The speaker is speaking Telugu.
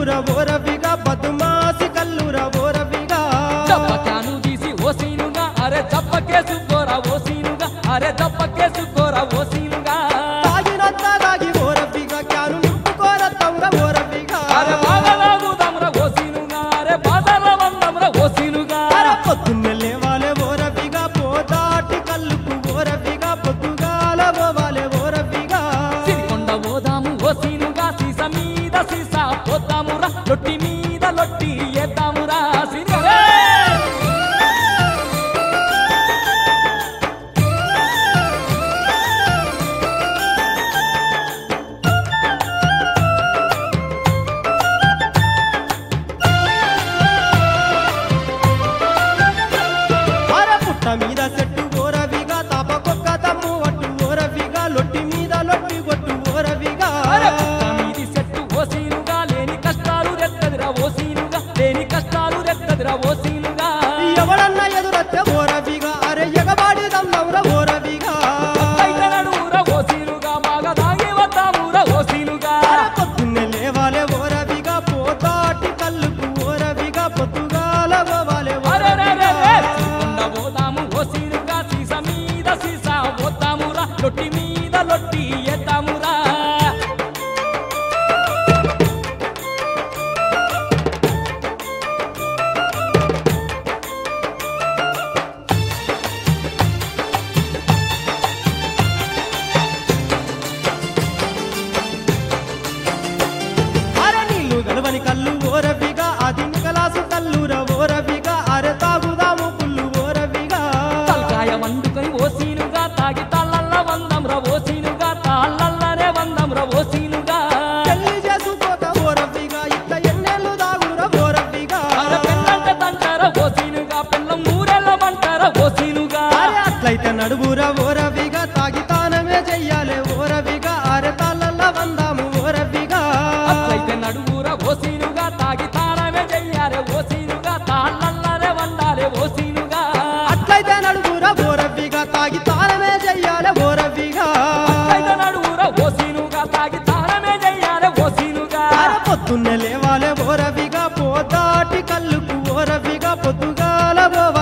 కల్లుర ఓరవిగా బదుమాసి కల్లుర ఓరవిగా దప్పకాను తీసి ఓసీనుగా అరే దప్పకేసుకోరా ఓసీనుగా అరే దప్పకేసుకోరా ఓసీనుగా తాగినంత దాగి ఓరవిగా క్యాను నింపుకోర తౌర ఓరవిగా అరే బాధలాగుదాంరా ఓసీనుగా అరే బాధల వందంరా ఓసీనుగా అర పొద్దున్నే లేవాలే ఓరవిగా పోదాటి కల్లుకు ఓరవిగా పొద్దుగాల పోవాలే ఓరవిగా సిరికొండ పోదాము ఓసీనుగా సీస మీద సీస పోతామురా లొట్టి మీద లొట్టి ఏద్దామురా సిరిగా అర పుట్ట మీద చెట్టు ఓరవిగా తాపకొక్క తమ్ము అట్టు ఓరవిగా లొట్టి మీద లొట్టి కొట్టు ఓరవిగా అరే పుట్ట మీది చెట్టు ఓసీనుగా లేని కష్టాలు రెత్తదిరా ఓసీనుగా లేని కష్టాలు రెత్తదిరా ఓసీనుగా ఎవడన్నా ఎదురొత్తే ఓరవిగా అరే ఎగబాడి దమ్నవుర ఓరవిగా అయితే నడువురా ఓసీనుగా బాగా తాగి వద్దామురా ఓసీనుగా అర పొద్దున్నే లేవాలే ఓరవిగా పోతాటి కల్లుకు ఓరవిగా పొద్దుగాల పోవాలే అరెరెరెరె! ఓరవిగా సిరికొండ పోదాము ఓసీనుగా సీస మీద సీస పోతామురా లొట్టి మీద లొట్టి ఎద్దామురా అరే నీళ్లు గలవని కల్లు ఓరవిగా అది నిగలాసు కల్లుర ఓరవిగా అరే తాగుదాము పుల్లు ఓరవిగా తలకాయ వండుకొని ఓసీనుగా తాగి తాళ్ళల్ల వందంరా ఓసీనుగా తాళ్ళల్లనే వందంరా ఓసీనుగా పెళ్లి చేసుకోక ఓరవిగా ఇట్ట ఎన్నెళ్ళు దాగుర ఓరవిగా అరే పెళ్ళంటే తంటారా ఓసీనుగా పెళ్ళం ఊరెళ్ళమంటారా ఓసీనుగా అరే అట్లయితే నడువురా ఓరవిగా తాగి తానమే చెయ్యాలే ఓరవిగా అరే తాళ్ళల్ల వందాము ఓరవిగా అట్లయితే నడువురా ఓసీనుగా తాగి తానమే చెయ్యారే ఓసీనుగా తాళ్ళల్లనే వండాలే ఓసీనుగా అట్లయితే నడువురా ఓరవిగా తాగి తానమే చెయ్యాలే ఓరవిగా అట్లయితే నడువురా ఓసీనుగా తాగి తానమే చెయ్యాలే ఓసీనుగా అరే పొద్దున్నే లేవాలే ఓరవిగా పోతాటి కల్లుకు ఓరవిగా పొద్దుగాల పోవాలే